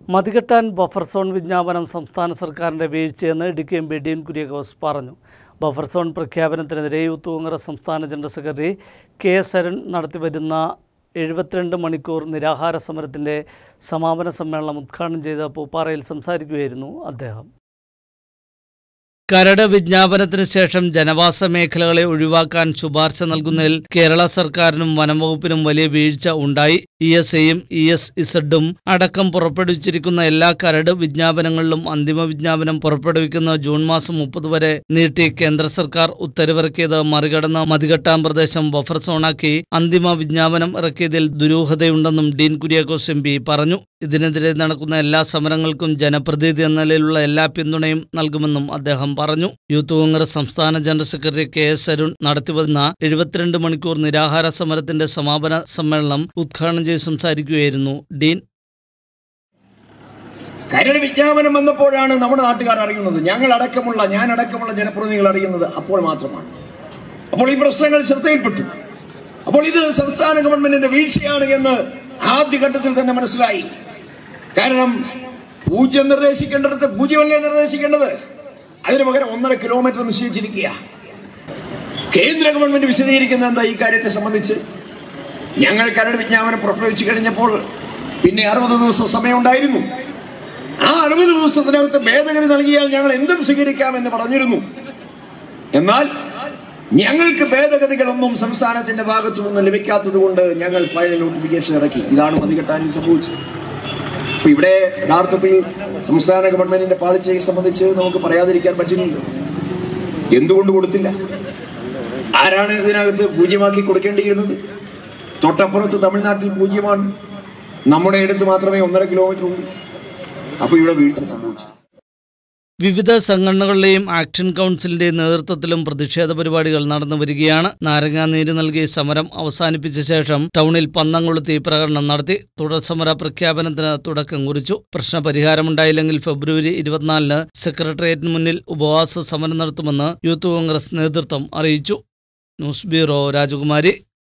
Mathikettan buffer zone വിജ്ഞാപനം സംസ്ഥാന സർക്കാരിൻ്റെ വീഴ്ചയെന്ന് Idukki M P Dean Kuriakose പറഞ്ഞു ബഫർ സോൺ പ്രഖ്യാപനത്തിനെതിരെ യൂത്ത് കോൺഗ്രസ് സംസ്ഥാന general secretary K S Arun നടത്തിവരുന്ന എഴുപത്തിരണ്ട് മണിക്കൂർ നിരാഹാര സമരത്തിൻ്റെ സമാപന സമ്മേളനം ഉദ്ഘാടനം ചെയ്ത പൂപ്പാറയിൽ സംസാരിക്കുകയായിരുന്നു അദ്ദേഹം കരട് വിജ്ഞാപനത്തിന് ശേഷം ജനവാസ മേഖലകളെ ഒഴിവാക്കാൻ ശുപാർശ നൽകുന്നതിൽ കേരള സർക്കാരിനും വനംവകുപ്പിനും വലിയ വീഴ്ച ഉണ്ടായി ഇ എസ് എയും ഇ എസ് ഇസഡും അടക്കം പുറപ്പെടുവിച്ചിരിക്കുന്ന എല്ലാ കരട് വിജ്ഞാപനങ്ങളിലും അന്തിമ വിജ്ഞാപനം പുറപ്പെടുവിക്കുന്ന ജൂൺ മാസം മുപ്പത് വരെ നീട്ടി കേന്ദ്ര സർക്കാർ ഉത്തരവിറക്കിയത് മറികടന്ന് മതികെട്ടാം പ്രദേശം ബഫർ സോണാക്കി അന്തിമ വിജ്ഞാപനം ഇറക്കിയതിൽ ദുരൂഹതയുണ്ടെന്നും ഡീൻ കുര്യാക്കോസ് എം പി പറഞ്ഞു ഇതിനെതിരെ നടക്കുന്ന എല്ലാ സമരങ്ങൾക്കും ജനപ്രതിനിധി എന്ന നിലയിലുള്ള എല്ലാ പിന്തുണയും നൽകുമെന്നും അദ്ദേഹം പറഞ്ഞു യൂത്ത് കോൺഗ്രസ് സംസ്ഥാന general secretary K S Arun നടത്തിവരുന്ന എഴുപത്തിരണ്ട് മണിക്കൂർ നിരാഹാര സമരത്തിന്റെ സമാപന സമ്മേളനം ഉദ്ഘാടനം ചെയ്ത് സംസാരിക്കുകയായിരുന്നു ഡീൻ കരട് വിജ്ഞാപനം വന്നപ്പോഴാണ് നമ്മുടെ നാട്ടുകാർ അറിയുന്നത് ഞങ്ങൾ അടക്കമുള്ള ഞാൻ അടക്കമുള്ള ജനപ്രതിനിധികൾ അറിയുന്നത് അപ്പോൾ മാത്രമാണ് അപ്പോൾ ഈ പ്രശ്നങ്ങൾ ശ്രദ്ധയിൽപ്പെട്ടു അപ്പോൾ ഇത് സംസ്ഥാന ഗവൺമെന്റിന്റെ വീഴ്ചയാണ് എന്ന് ആദ്യഘട്ടത്തിൽ തന്നെ മനസ്സിലായി കാരണം പൂജ്യം നിർദ്ദേശിക്കേണ്ടടുത്ത് പൂജ്യമല്ലേ നിർദ്ദേശിക്കേണ്ടത് അതിന് പകരം ഒന്നര കിലോമീറ്റർ നിശ്ചയിച്ചിരിക്കുക കേന്ദ്ര ഗവൺമെന്റ് വിശദീകരിക്കുന്നത് എന്താ ഈ കാര്യത്തെ സംബന്ധിച്ച് ഞങ്ങൾ കരട് വിജ്ഞാപനം പുറപ്പെടുവിച്ചു കഴിഞ്ഞപ്പോൾ പിന്നെ അറുപത് ദിവസം സമയമുണ്ടായിരുന്നു ആ അറുപത് ദിവസത്തിനകത്ത് ഭേദഗതി നൽകിയാൽ ഞങ്ങൾ എന്തും സ്വീകരിക്കാമെന്ന് പറഞ്ഞിരുന്നു എന്നാൽ ഞങ്ങൾക്ക് ഭേദഗതികളൊന്നും സംസ്ഥാനത്തിന്റെ ഭാഗത്തു നിന്ന് ലഭിക്കാത്തത് കൊണ്ട് ഞങ്ങൾ ഫൈനൽ നോട്ടിഫിക്കേഷൻ ഇറക്കി ഇതാണ് മതികെട്ടാനിൽ സംഭവിച്ചത് അപ്പൊ ഇവിടെ യഥാർത്ഥത്തിൽ സംസ്ഥാന ഗവൺമെന്റിന്റെ പാളിച്ചയെ സംബന്ധിച്ച് നമുക്ക് പറയാതിരിക്കാൻ പറ്റുന്നില്ല എന്തുകൊണ്ട് കൊടുത്തില്ല ആരാണ് ഇതിനകത്ത് പൂജ്യമാക്കി കൊടുക്കേണ്ടിയിരുന്നത് തൊട്ടപ്പുറത്ത് തമിഴ്നാട്ടിൽ പൂജ്യമാണ് നമ്മുടെ അടുത്ത് മാത്രമേ ഒന്നര കിലോമീറ്റർ ഉള്ളൂ അപ്പൊ ഇവിടെ വീഴ്ച സംഭവിച്ചു വിവിധ സംഘടനകളുടെയും ആക്ഷൻ കൗൺസിലിന്റെയും നേതൃത്വത്തിലും പ്രതിഷേധ പരിപാടികൾ നടന്നു വരികയാണ് നാരങ്ങാനീര് നൽകി സമരം അവസാനിപ്പിച്ച ശേഷം ടൗണിൽ പന്തം കൊളുത്തി പ്രകടനം നടത്തി തുടർ സമര പ്രഖ്യാപനത്തിന് തുടക്കം കുറിച്ചു പ്രശ്നപരിഹാരമുണ്ടായില്ലെങ്കിൽ ഫെബ്രുവരി ഇരുപത്തിനാലിന് സെക്രട്ടേറിയറ്റിന് മുന്നിൽ ഉപവാസ സമരം നടത്തുമെന്ന് യൂത്ത് കോൺഗ്രസ് നേതൃത്വം അറിയിച്ചു ന്യൂസ് ബ്യൂറോ രാജകുമാരി